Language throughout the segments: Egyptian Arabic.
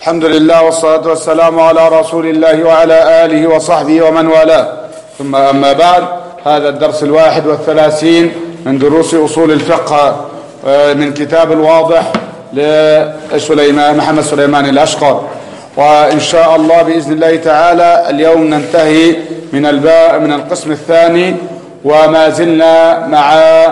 الحمد لله والصلاة والسلام على رسول الله وعلى آله وصحبه ومن والاه ثم أما بعد هذا الدرس الواحد والثلاثين من دروس أصول الفقه من كتاب الواضح لسليمان محمد سليمان الأشقر وإن شاء الله بإذن الله تعالى اليوم ننتهي من الباء من القسم الثاني وما زلنا مع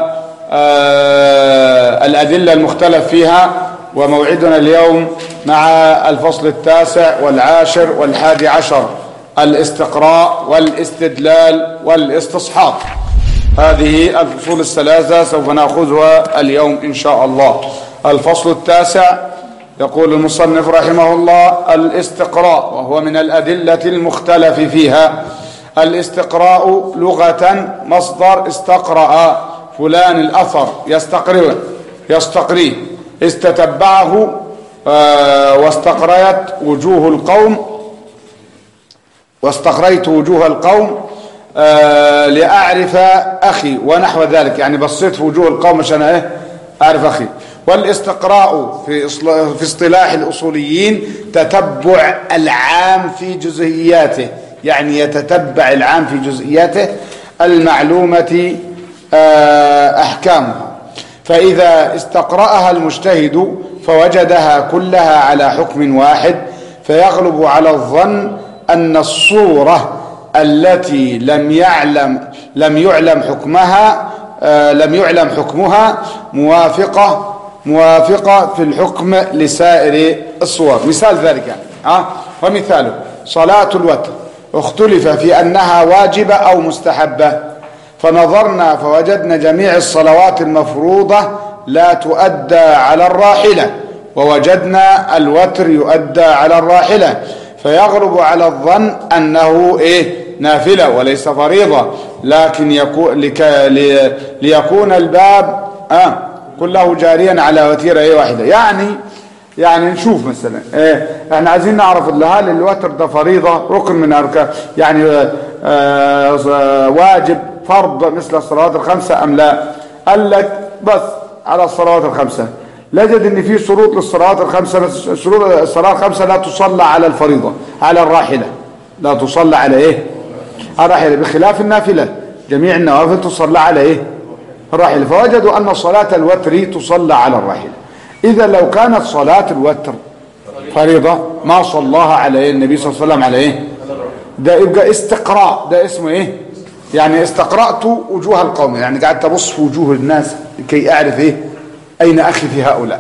الأدلة المختلف فيها وموعدنا اليوم مع الفصل التاسع والعاشر والحادي عشر الاستقراء والاستدلال والاستصحاب هذه الفصول الثلاثة سوف نأخذها اليوم إن شاء الله الفصل التاسع يقول المصنف رحمه الله الاستقراء وهو من الأدلة المختلف فيها الاستقراء لغة مصدر استقرأ فلان الأثر يستقرئ يستقريه استتبعه واستقريت وجوه القوم واستقريت وجوه القوم لأعرف أخي ونحو ذلك يعني بصيت في وجوه القوم عشان ايه أعرف أخي والاستقراء في في اصطلاح الأصوليين تتبع العام في جزئياته يعني يتتبع العام في جزئياته المعلومة أحكامها فإذا استقرأها المجتهد فوجدها كلها على حكم واحد فيغلب على الظن أن الصورة التي لم يعلم لم يعلم حكمها لم يعلم حكمها موافقة موافقة في الحكم لسائر الصور مثال ذلك يعني ها ومثاله صلاة الوتر اختلف في أنها واجبة أو مستحبة فنظرنا فوجدنا جميع الصلوات المفروضة لا تؤدى على الراحلة ووجدنا الوتر يؤدى على الراحلة فيغلب على الظن أنه إيه نافلة وليس فريضة لكن يكون لك ليكون الباب آه كله جاريا على وتيرة ايه واحدة يعني يعني نشوف مثلا ايه احنا عايزين نعرف هل الوتر ده فريضة ركن من اركان يعني آه واجب فرض مثل الصلوات الخمسة ام لا قال لك بس على الصلوات الخمسة لجد ان في شروط للصلوات الخمسة بس شروط الصلاة الخمسة لا تصلى على الفريضة على الراحلة لا تصلى على ايه على الراحلة بخلاف النافلة جميع النوافل تصلى على ايه الراحلة فوجدوا ان صلاة الوتر تصلى على الراحلة اذا لو كانت صلاة الوتر فريضة ما صلاها على ايه النبي صلى الله عليه وسلم على ايه ده يبقى استقراء ده اسمه ايه يعني استقرأت وجوه القوم يعني قعدت ابص في وجوه الناس لكي اعرف ايه اين اخي في هؤلاء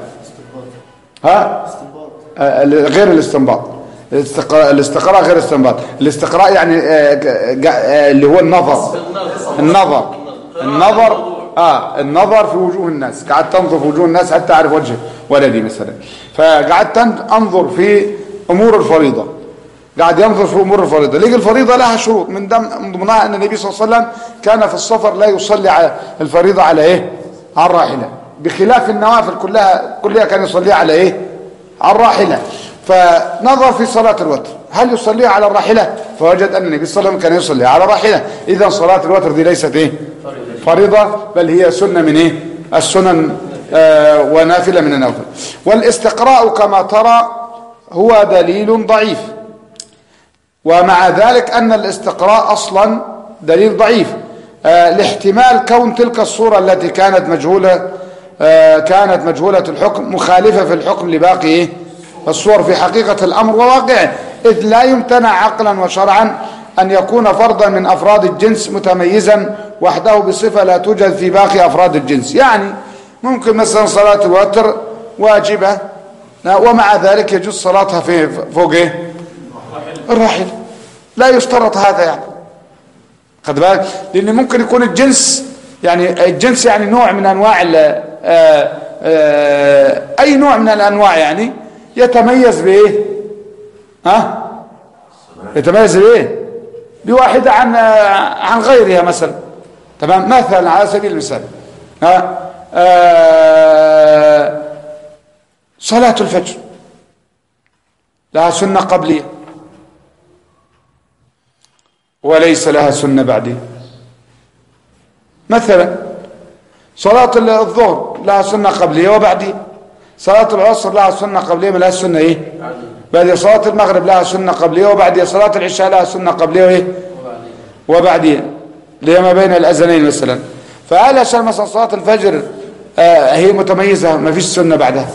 ها آه غير الاستنباط الاستقراء غير الاستنباط الاستقراء يعني آه آه اللي هو النظر النظر النظر اه النظر في وجوه الناس قعدت تنظر في وجوه الناس حتى اعرف وجه ولدي مثلا فقعدت انظر في امور الفريضه قاعد ينظر في امور الفريضه لقي الفريضه لها شروط من ضمنها ان النبي صلى الله عليه وسلم كان في السفر لا يصلي على الفريضه على ايه على الراحله بخلاف النوافل كلها كلها كان يصليها على ايه على الراحله فنظر في صلاه الوتر هل يصليها على الراحله فوجد ان النبي صلى الله عليه وسلم كان يصليها على الراحله اذا صلاه الوتر دي ليست ايه فريضه بل هي سنه من ايه السنن آه ونافله من النوافل والاستقراء كما ترى هو دليل ضعيف ومع ذلك أن الاستقراء أصلا دليل ضعيف آه لاحتمال كون تلك الصورة التي كانت مجهولة آه كانت مجهولة الحكم مخالفة في الحكم لباقي إيه؟ الصور في حقيقة الأمر وواقعه إذ لا يمتنع عقلا وشرعا أن يكون فردا من أفراد الجنس متميزا وحده بصفة لا توجد في باقي أفراد الجنس يعني ممكن مثلا صلاة الوتر واجبة ومع ذلك يجوز صلاتها في فوق إيه؟ الراحل لا يشترط هذا يعني خد بالك لان ممكن يكون الجنس يعني الجنس يعني نوع من انواع آآ آآ اي نوع من الانواع يعني يتميز بايه ها يتميز بايه بواحده عن عن غيرها مثلا تمام مثلا على سبيل المثال ها صلاه الفجر لها سنه قبليه وليس لها سنة بعدين مثلا صلاة الظهر لها سنة قبلية وبعدين صلاة العصر لها سنة قبلية ما لها سنة ايه بعد صلاة المغرب لها سنة قبلية وبعد صلاة العشاء لها سنة قبلية وإيه وبعديها اللي هي ما بين الأذانين مثلا فهل عشان مثلا صلاة الفجر آه هي متميزة ما فيش سنة بعدها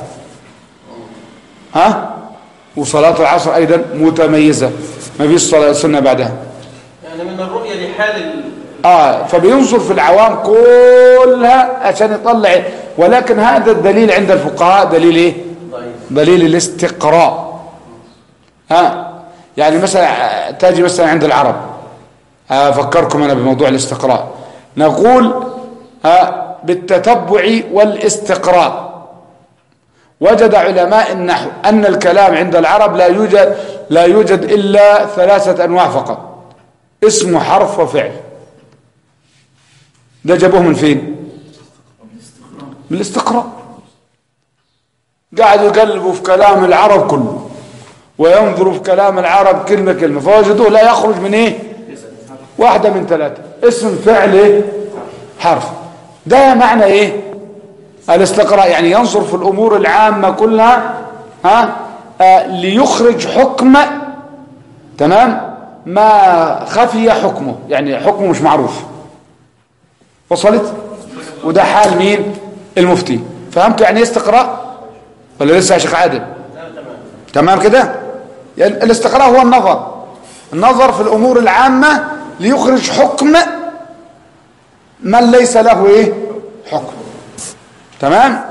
ها وصلاة العصر أيضا متميزة ما فيش صلاة سنة بعدها يعني من الرؤية لحال ال... آه فبينظر في العوام كلها عشان يطلع ولكن هذا الدليل عند الفقهاء دليل ايه ضعيف دليل الاستقراء ها يعني مثلا تاجي مثلا عند العرب افكركم انا بموضوع الاستقراء نقول ها بالتتبع والاستقراء وجد علماء النحو ان الكلام عند العرب لا يوجد لا يوجد الا ثلاثه انواع فقط اسم حرف وفعل ده جابوه من فين من الاستقراء قاعدوا يقلبوا في كلام العرب كله وينظروا في كلام العرب كلمة كلمة فوجدوه لا يخرج من ايه واحدة من ثلاثة اسم فعل ايه حرف ده معنى ايه الاستقراء يعني ينظر في الامور العامة كلها ها آه ليخرج حكم تمام ما خفي حكمه يعني حكمه مش معروف وصلت وده حال مين المفتي فهمتوا يعني ايه استقراء ولا لسه يا شيخ عادل تمام كده يعني الاستقراء هو النظر النظر في الامور العامه ليخرج حكم من ليس له ايه حكم تمام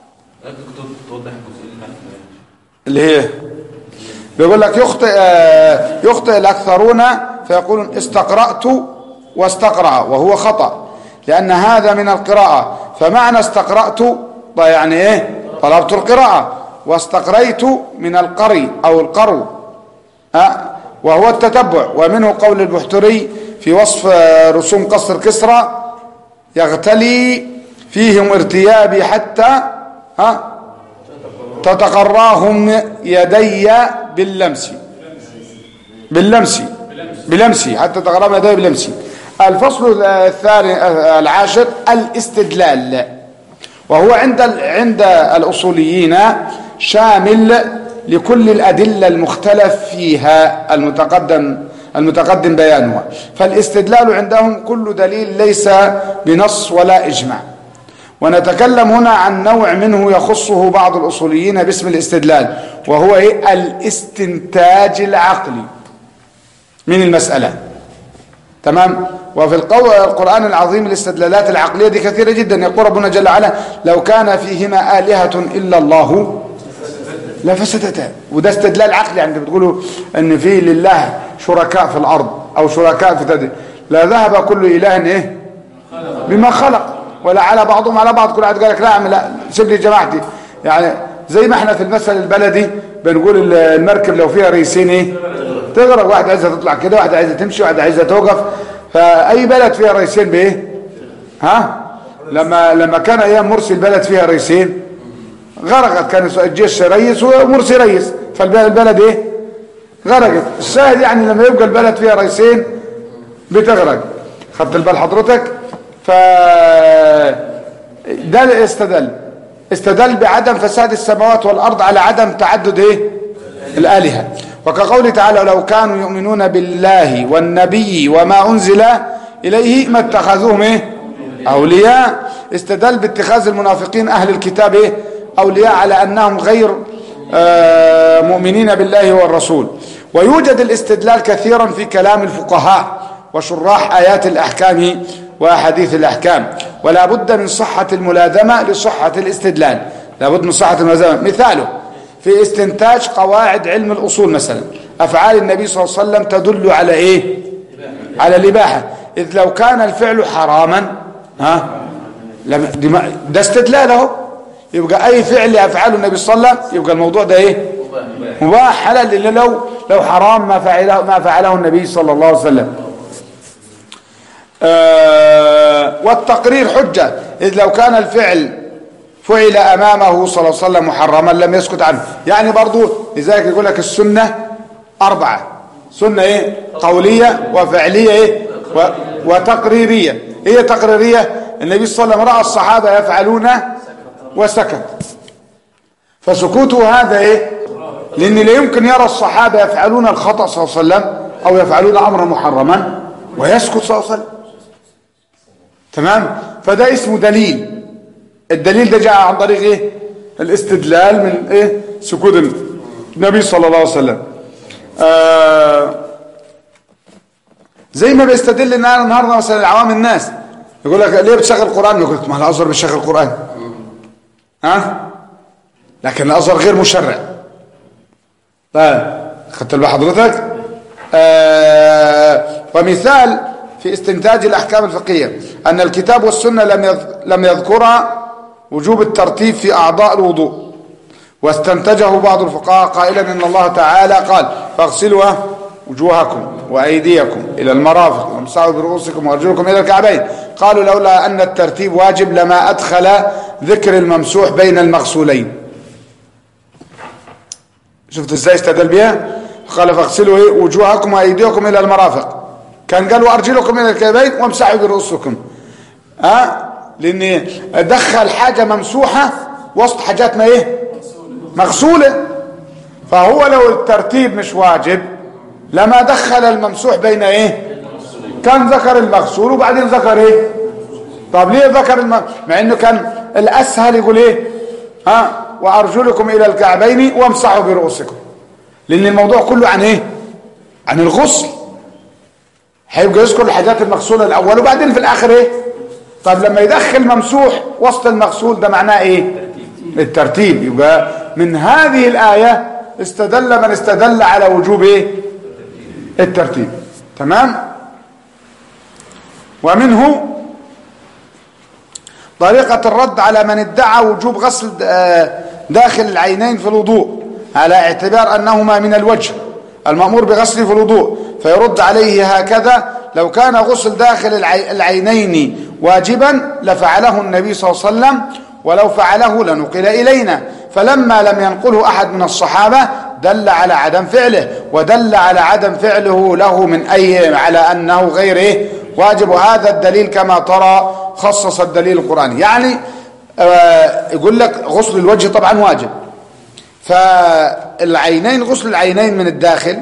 توضح الجزئيه اللي هي بيقول لك يخطئ آه، يخطئ الاكثرون فيقولون استقرأت واستقرأ وهو خطأ لأن هذا من القراءة فمعنى استقرأت طيب يعني ايه طلبت القراءة واستقريت من القري أو القرو ها وهو التتبع ومنه قول البحتري في وصف آه، رسوم قصر كسرى يغتلي فيهم ارتيابي حتى ها تتقراهم يدي باللمس باللمس بلمس حتى تقراهم يدي باللمس الفصل الثاني العاشر الاستدلال وهو عند عند الاصوليين شامل لكل الادله المختلف فيها المتقدم المتقدم بيانها فالاستدلال عندهم كل دليل ليس بنص ولا اجماع ونتكلم هنا عن نوع منه يخصه بعض الأصوليين باسم الاستدلال وهو إيه؟ الاستنتاج العقلي من المسألة تمام وفي القول القرآن العظيم الاستدلالات العقلية دي كثيرة جدا يقول ربنا جل وعلا لو كان فيهما آلهة إلا الله لفسدتا وده استدلال عقلي يعني بتقولوا ان في لله شركاء في الارض او شركاء في تدري لا ذهب كل اله ايه بما خلق ولا على بعضهم على بعض كل واحد قال لك لا اعمل لا سيب لي جماعتي يعني زي ما احنا في المثل البلدي بنقول المركب لو فيها رئيسين ايه تغرق واحد عايزه تطلع كده واحد عايزه تمشي واحد عايزه توقف فاي بلد فيها رئيسين بايه ها لما لما كان ايام مرسي البلد فيها رئيسين غرقت كان الجيش رئيس ومرسي رئيس فالبلد ايه غرقت الشاهد يعني لما يبقى البلد فيها رئيسين بتغرق خدت البال حضرتك ف ده استدل استدل بعدم فساد السماوات والارض على عدم تعدد ايه الالهه وكقوله تعالى لو كانوا يؤمنون بالله والنبي وما انزل اليه ما اتخذوهم ايه اولياء استدل باتخاذ المنافقين اهل الكتاب ايه اولياء على انهم غير آه مؤمنين بالله والرسول ويوجد الاستدلال كثيرا في كلام الفقهاء وشراح ايات الاحكام واحاديث الاحكام ولا بد من صحة الملازمة لصحة الاستدلال لا بد من صحة الملازمة مثاله في استنتاج قواعد علم الأصول مثلا أفعال النبي صلى الله عليه وسلم تدل على إيه على الإباحة إذ لو كان الفعل حراما ها ده استدلال اهو يبقى أي فعل يفعله النبي صلى الله عليه وسلم يبقى الموضوع ده إيه مباح حلال لأن لو لو حرام ما فعله ما فعله النبي صلى الله عليه وسلم آه والتقرير حجة إذ لو كان الفعل فعل أمامه صلى الله عليه وسلم محرما لم يسكت عنه يعني برضو لذلك يقول لك السنة أربعة سنة إيه قولية وفعلية إيه و وتقريرية إيه تقريرية النبي صلى الله عليه وسلم رأى الصحابة يفعلون وسكت فسكوته هذا إيه لأن لا يمكن يرى الصحابة يفعلون الخطأ صلى الله عليه وسلم أو يفعلون أمرا محرما ويسكت صلى الله عليه وسلم تمام فده اسمه دليل الدليل ده جاء عن طريق ايه الاستدلال من ايه سكوت النبي صلى الله عليه وسلم آه زي ما بيستدل النهارده مثلا عوام الناس يقول لك ليه بتشغل قرآن يقول لك ما الازهر بيشغل قرآن ها لكن الازهر غير مشرع طيب خدت بال حضرتك آه ومثال في استنتاج الأحكام الفقهية أن الكتاب والسنة لم لم يذكرا وجوب الترتيب في أعضاء الوضوء واستنتجه بعض الفقهاء قائلا إن الله تعالى قال فاغسلوا وجوهكم وأيديكم إلى المرافق وامسحوا برؤوسكم وأرجلكم إلى الكعبين قالوا لولا أن الترتيب واجب لما أدخل ذكر الممسوح بين المغسولين شفت ازاي استدل بها قال فاغسلوا إيه؟ وجوهكم وأيديكم إلى المرافق كان قالوا أرجلكم إلى الكعبين وامسحوا برؤوسكم ها أه؟ لأن دخل حاجة ممسوحة وسط حاجات ما إيه مغسولة فهو لو الترتيب مش واجب لما دخل الممسوح بين إيه كان ذكر المغسول وبعدين ذكر إيه طب ليه ذكر الم... مع إنه كان الأسهل يقول إيه ها وأرجلكم إلى الكعبين وامسحوا برؤوسكم لأن الموضوع كله عن إيه عن الغسل هيبقى يذكر الحاجات المغسولة الأول وبعدين في الآخر إيه طب لما يدخل ممسوح وسط المغسول ده معناه إيه الترتيب يبقى من هذه الآية استدل من استدل على وجوب إيه الترتيب تمام ومنه طريقة الرد على من ادعى وجوب غسل داخل العينين في الوضوء على اعتبار أنهما من الوجه المأمور بغسله في الوضوء فيرد عليه هكذا لو كان غسل داخل العينين واجبا لفعله النبي صلى الله عليه وسلم ولو فعله لنقل إلينا فلما لم ينقله أحد من الصحابة دل على عدم فعله ودل على عدم فعله له من أي على أنه غير إيه واجب وهذا الدليل كما ترى خصص الدليل القرآني يعني آه يقول لك غسل الوجه طبعا واجب فالعينين غسل العينين من الداخل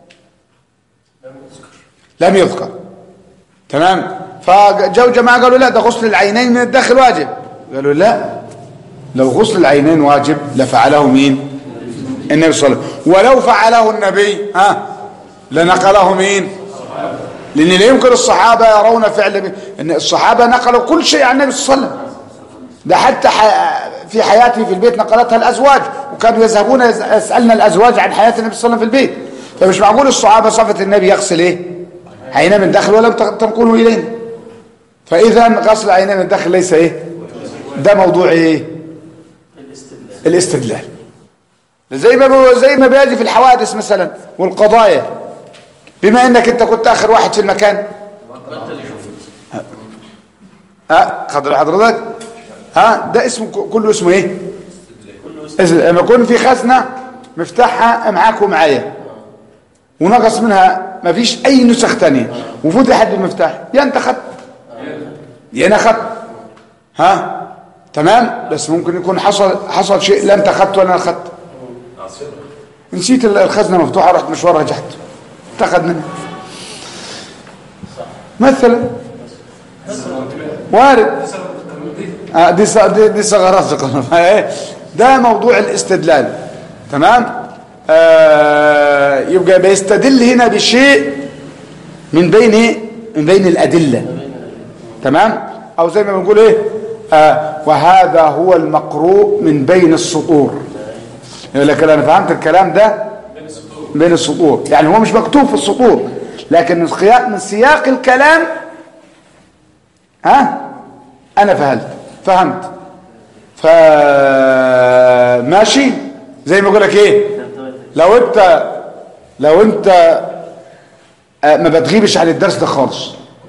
لم يذكر تمام فجو جماعة قالوا لا ده غسل العينين من الداخل واجب قالوا لا لو غسل العينين واجب لفعله مين النبي صلى الله عليه وسلم ولو فعله النبي ها لنقله مين لان لا يمكن الصحابه يرون فعل ان الصحابه نقلوا كل شيء عن النبي صلى الله عليه وسلم ده حتى في حياته في البيت نقلتها الازواج وكانوا يذهبون يسالنا الازواج عن حياه النبي صلى الله عليه وسلم في البيت فمش معقول الصحابه صفه النبي يغسل ايه عيناه من داخل ولم تنقله الينا فاذا غسل عيناه من الداخل ليس ايه ده موضوع ايه الاستدلال الاستدلال زي ما زي ما بيجي في الحوادث مثلا والقضايا بما انك انت كنت اخر واحد في المكان ها خضر حضرتك ها ده اسمه كله اسمه ايه لما يكون في خزنه مفتاحها معاك ومعايا ونقص منها ما فيش اي نسخ تانية وفتحت بالمفتاح يا انت خدت يا انا خدت ها تمام بس ممكن يكون حصل حصل شيء لا انت خدت ولا انا خدت نسيت الخزنه مفتوحه رحت مشوار رجعت اتخذ منها مثلا وارد آه دي دي, دي ثغرات ده موضوع الاستدلال تمام آه يبقى بيستدل هنا بشيء من بين ايه من بين الادله تمام او زي ما بنقول ايه آه وهذا هو المقروء من بين السطور يقول لك انا فهمت الكلام ده بين السطور يعني هو مش مكتوب في السطور لكن من سياق الكلام ها انا فهمت فهمت فماشي زي ما اقول لك ايه لو انت لو انت ما بتغيبش عن الدرس ده خالص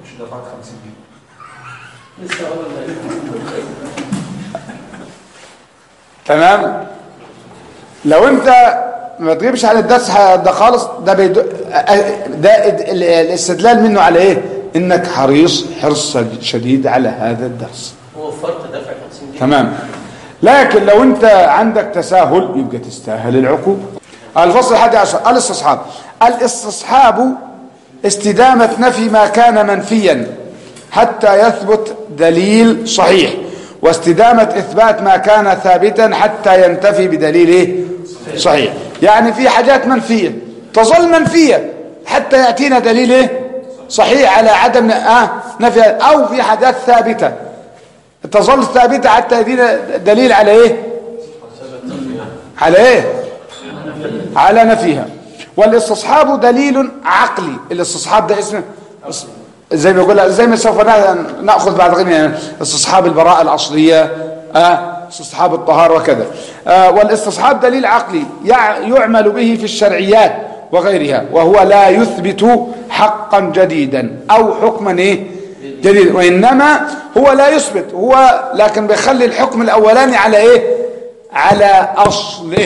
تمام لو انت ما تغيبش عن الدرس ده خالص ده بيدو ده الاستدلال منه على ايه انك حريص حرص شديد على هذا الدرس هو فرق دفع 50 جنيه تمام لكن لو انت عندك تساهل يبقى تستاهل العقوبه الفصل الحادي عشر الاستصحاب الاستصحاب استدامة نفي ما كان منفيا حتى يثبت دليل صحيح واستدامة إثبات ما كان ثابتا حتى ينتفي بدليل إيه؟ صحيح يعني في حاجات منفية تظل منفية حتى يأتينا دليل إيه؟ صحيح على عدم آه نفي أو في حاجات ثابتة تظل ثابتة حتى يأتينا دليل على إيه على إيه على نفيها والاستصحاب دليل عقلي الاستصحاب ده اسمه زي ما يقول زي ما سوف ناخذ بعد غني يعني استصحاب البراءه الاصليه آه استصحاب الطهاره وكذا آه والاستصحاب دليل عقلي يعمل به في الشرعيات وغيرها وهو لا يثبت حقا جديدا او حكما ايه جديد وانما هو لا يثبت هو لكن بيخلي الحكم الاولاني على ايه على اصله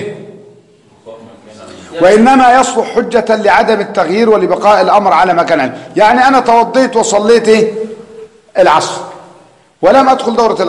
وإنما يصلح حجة لعدم التغيير ولبقاء الأمر على ما كان عليه يعني أنا توضيت وصليت إيه؟ العصر ولم أدخل دورة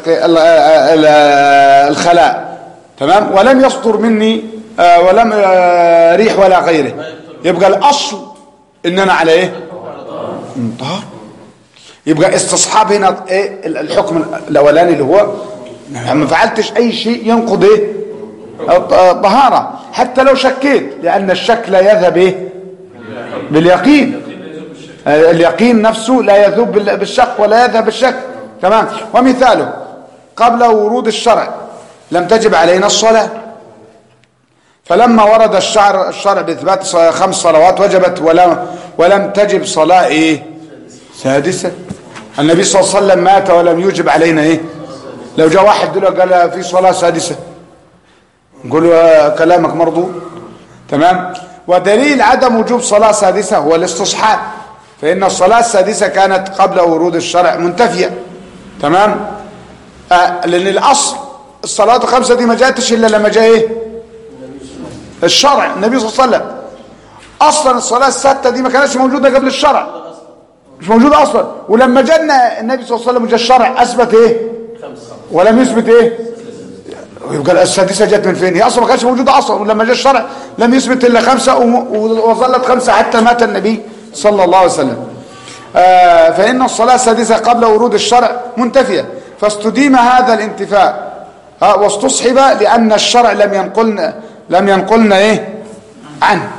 الخلاء تمام ولم يصدر مني ولم ريح ولا غيره يبقى الأصل إن أنا على إيه طهار يبقى استصحاب هنا إيه الحكم الأولاني اللي هو ما فعلتش أي شيء ينقض إيه الطهارة حتى لو شكيت لأن الشك لا يذهب إيه؟ باليقين اليقين نفسه لا يذوب بالشك ولا يذهب بالشك تمام ومثاله قبل ورود الشرع لم تجب علينا الصلاة فلما ورد الشعر الشرع بإثبات خمس صلوات وجبت ولم, ولم تجب صلاة إيه سادسة النبي صلى الله عليه وسلم مات ولم يوجب علينا إيه لو جاء واحد دلوقتي قال في صلاة سادسة نقول كلامك مرضو تمام ودليل عدم وجوب صلاة سادسة هو الاستصحاب فإن الصلاة السادسة كانت قبل ورود الشرع منتفية تمام آه لأن الأصل الصلاة الخمسة دي ما جاتش إلا لما جاء إيه الشرع النبي صلى الله عليه وسلم أصلا الصلاة الستة دي ما كانتش موجودة قبل الشرع مش موجودة أصلا ولما جاء النبي صلى الله عليه وسلم وجاء الشرع أثبت إيه ولم يثبت إيه يبقى السادسة جت من فين هي أصلا ما كانتش موجودة أصلا ولما جاء الشرع لم يثبت إلا خمسة وظلت خمسة حتى مات النبي صلى الله عليه وسلم آه فإن الصلاة السادسة قبل ورود الشرع منتفية فاستديم هذا الانتفاء آه واستصحب لأن الشرع لم ينقلنا لم ينقلنا إيه عنه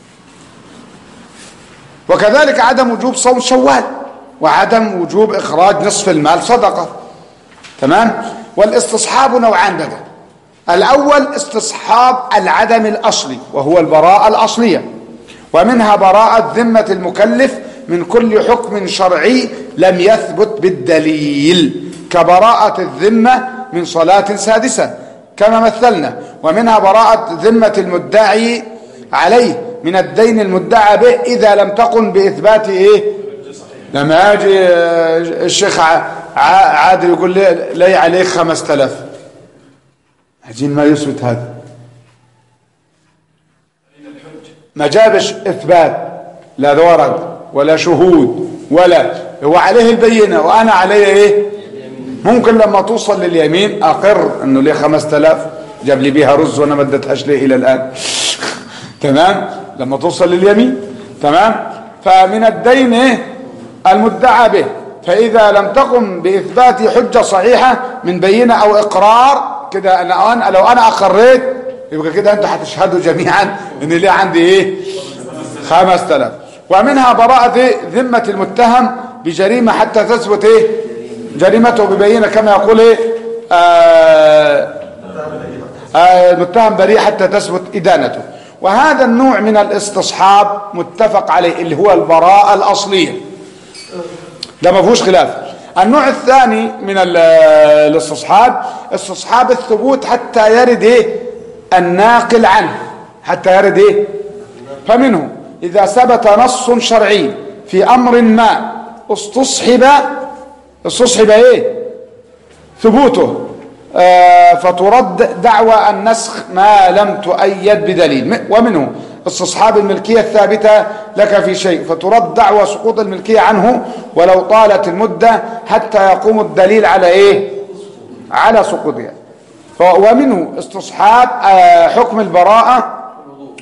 وكذلك عدم وجوب صوم شوال وعدم وجوب إخراج نصف المال صدقة تمام والاستصحاب نوعان بقى الأول استصحاب العدم الأصلي وهو البراءة الأصلية ومنها براءة ذمة المكلف من كل حكم شرعي لم يثبت بالدليل كبراءة الذمة من صلاة سادسة كما مثلنا ومنها براءة ذمة المدعي عليه من الدين المدعى به إذا لم تقم بإثبات إيه لما يجي الشيخ عادل يقول لي لي عليك خمس تلاف عايزين ما يثبت هذا ما جابش اثبات لا ورق ولا شهود ولا هو عليه البينة وانا علي ايه ممكن لما توصل لليمين اقر انه ليه خمس تلاف جاب لي بيها رز وانا ما اديتهاش ليه الى الان تمام لما توصل لليمين تمام فمن الدين ايه المدعى به فإذا لم تقم بإثبات حجة صحيحة من بينة أو إقرار كده أنا, أنا لو أنا أقريت يبقى كده أنتوا هتشهدوا جميعا إن ليه عندي إيه خمس تلاف ومنها براءة ذمة المتهم بجريمة حتى تثبت إيه جريمته ببينة كما يقول إيه آه آه المتهم بريء حتى تثبت إدانته وهذا النوع من الاستصحاب متفق عليه اللي هو البراءة الأصلية ده ما فيهوش خلاف النوع الثاني من الاستصحاب استصحاب الثبوت حتى يرد ايه الناقل عنه حتى يرد ايه فمنه اذا ثبت نص شرعي في امر ما استصحب استصحب ايه ثبوته آه فترد دعوى النسخ ما لم تؤيد بدليل ومنه استصحاب الملكية الثابتة لك في شيء فترد دعوى سقوط الملكية عنه ولو طالت المدة حتى يقوم الدليل على ايه على سقوطها ومنه استصحاب حكم البراءة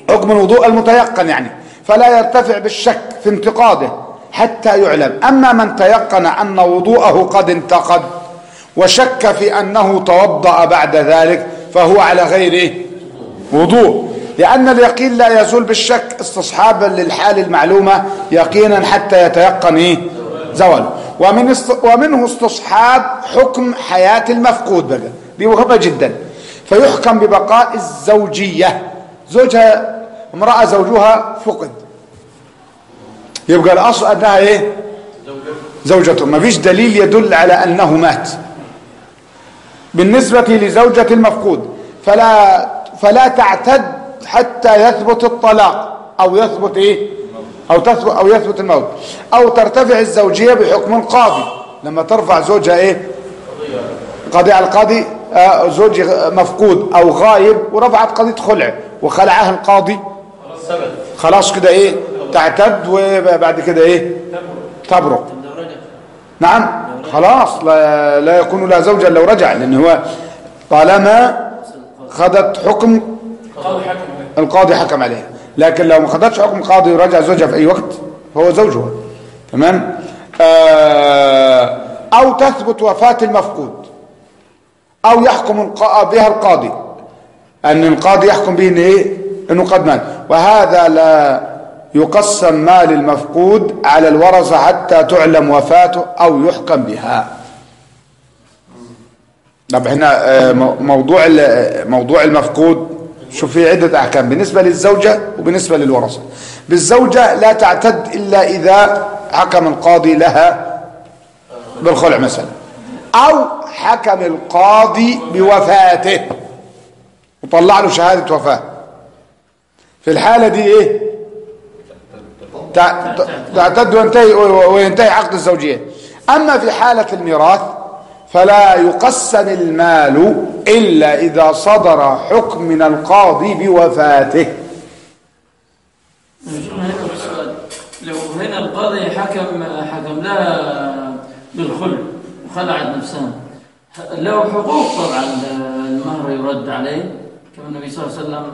حكم الوضوء المتيقن يعني فلا يرتفع بالشك في انتقاده حتى يعلم أما من تيقن أن وضوءه قد انتقد وشك في أنه توضأ بعد ذلك فهو على غير وضوء لأن اليقين لا يزول بالشك استصحابا للحال المعلومة يقينا حتى يتيقن إيه؟ زوال ومن است... ومنه استصحاب حكم حياة المفقود بقى دي مهمة جدا فيحكم ببقاء الزوجية زوجها امرأة زوجها فقد يبقى الأصل أنها إيه زوجته ما فيش دليل يدل على أنه مات بالنسبة لزوجة المفقود فلا فلا تعتد حتى يثبت الطلاق أو يثبت إيه أو تثبت أو يثبت الموت أو ترتفع الزوجية بحكم القاضي لما ترفع زوجها إيه قضية على القاضي آه زوجي مفقود أو غايب ورفعت قضية خلع وخلعها القاضي خلاص كده إيه تعتد وبعد كده إيه تبرق نعم خلاص لا, لا يكون لها زوجا لو رجع لأن هو طالما خدت حكم القاضي حكم عليها لكن لو ما خدتش حكم القاضي ورجع زوجها في أي وقت فهو زوجها تمام آه أو تثبت وفاة المفقود أو يحكم بها القاضي أن القاضي يحكم به إن إيه إنه قد مات وهذا لا يقسم مال المفقود على الورثة حتى تعلم وفاته أو يحكم بها طب هنا موضوع موضوع المفقود شوف في عدة أحكام بالنسبة للزوجة وبالنسبة للورثة بالزوجة لا تعتد إلا إذا حكم القاضي لها بالخلع مثلا أو حكم القاضي بوفاته وطلع له شهادة وفاة في الحالة دي إيه تعتد وينتهي, وينتهي عقد الزوجية أما في حالة الميراث فلا يقسم المال إلا إذا صدر حكم من القاضي بوفاته لو هنا القاضي حكم حكم لها بالخلع وخلعت نفسها له حقوق طبعا المهر يرد عليه كما النبي صلى الله عليه وسلم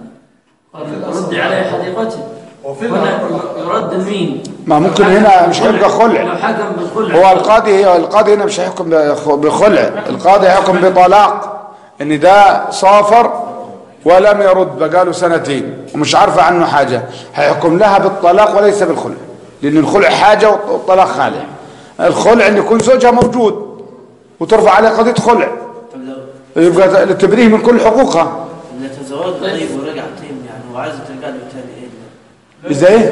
قال رد عليه حديقته هنا يرد لمين ما ممكن هنا مش هيبقى خلع لو حكم بالخلع هو القاضي هو القاضي هنا مش هيحكم بخلع القاضي هيحكم بطلاق ان ده سافر ولم يرد بقاله سنتين ومش عارفه عنه حاجه هيحكم لها بالطلاق وليس بالخلع لان الخلع حاجه والطلاق خالع الخلع ان يكون زوجها موجود وترفع عليه قضيه خلع يبقى تبريه من كل حقوقها اللي تزوج طيب ورجع طيب يعني وعايزه ترجع له تاني ايه ازاي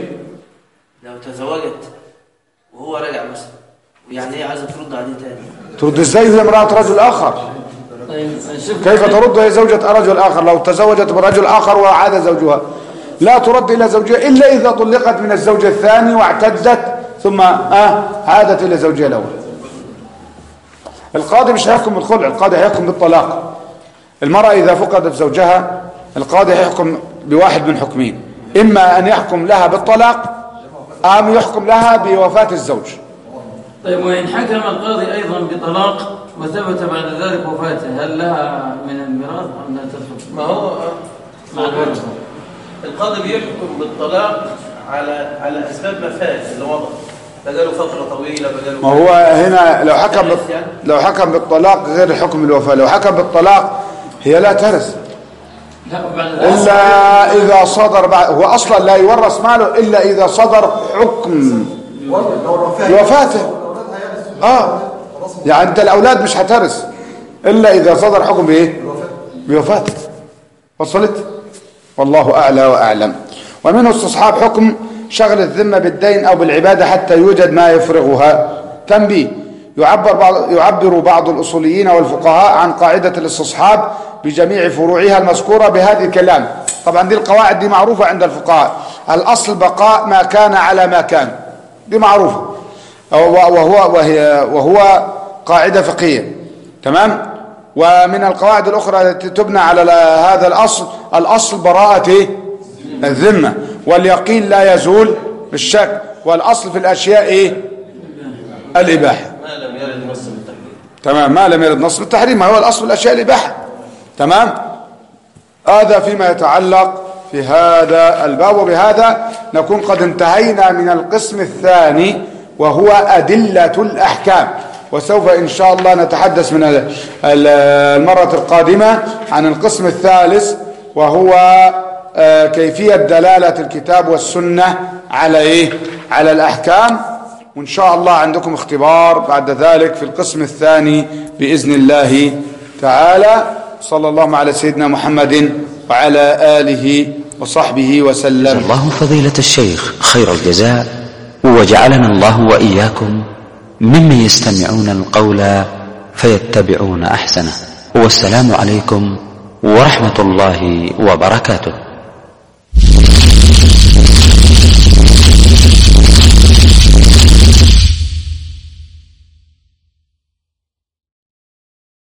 لو تزوجت وهو رجع مثلا ويعني هي عايزه ترد عليه تاني ترد ازاي هي امراه رجل اخر طيب شوف كيف ترد هي زوجة رجل آخر لو تزوجت برجل آخر وعاد زوجها لا ترد إلى زوجها إلا إذا طلقت من الزوج الثاني واعتدت ثم آه عادت إلى زوجها الأول القاضي مش هيحكم بالخلع القاضي هيحكم بالطلاق المرأة إذا فقدت زوجها القاضي هيحكم بواحد من حكمين إما أن يحكم لها بالطلاق أم يحكم لها بوفاة الزوج طيب وإن حكم القاضي أيضا بطلاق وثبت بعد ذلك وفاته هل لها من الميراث أم لا تدخل ما هو مع الورثة القاضي بيحكم بالطلاق على على اسباب مفات اللي وضع بقاله فتره طويله بقاله ما هو هنا لو حكم بال- لو حكم بالطلاق غير حكم الوفاة لو حكم بالطلاق هي لا ترث لا وبعد ذلك إلا إذا صدر بعد هو أصلا لا يورث ماله إلا إذا صدر حكم بوفاته آه يعني أنت الأولاد مش هترث إلا إذا صدر حكم بإيه بوفاته وصلت والله أعلى وأعلم ومنه استصحاب حكم شغل الذمة بالدين أو بالعبادة حتى يوجد ما يفرغها تنبيه يعبر بعض, يعبر بعض الأصوليين والفقهاء عن قاعدة الاستصحاب بجميع فروعها المذكورة بهذه الكلام طبعا دي القواعد دي معروفة عند الفقهاء الأصل بقاء ما كان على ما كان دي معروفة وهو, وهي وهو قاعدة فقهية تمام ومن القواعد الأخرى التي تبنى على هذا الأصل الأصل براءة إيه؟ الذمة واليقين لا يزول بالشك والأصل في الأشياء إيه؟ الإباحة ما لم يرد نص بالتحريم تمام ما لم يرد نص بالتحريم ما هو الأصل في الأشياء الإباحة تمام هذا فيما يتعلق في هذا الباب وبهذا نكون قد انتهينا من القسم الثاني وهو أدلة الأحكام وسوف إن شاء الله نتحدث من ال- ال- المرة القادمة عن القسم الثالث وهو آه، كيفية دلالة الكتاب والسنة على إيه؟ على الأحكام وإن شاء الله عندكم اختبار بعد ذلك في القسم الثاني بإذن الله تعالى صلى الله على سيدنا محمد وعلى آله وصحبه وسلم جزا الله فضيلة الشيخ خير الجزاء وجعلنا الله وإياكم ممن يستمعون القول فيتبعون أحسنه والسلام عليكم ورحمة الله وبركاته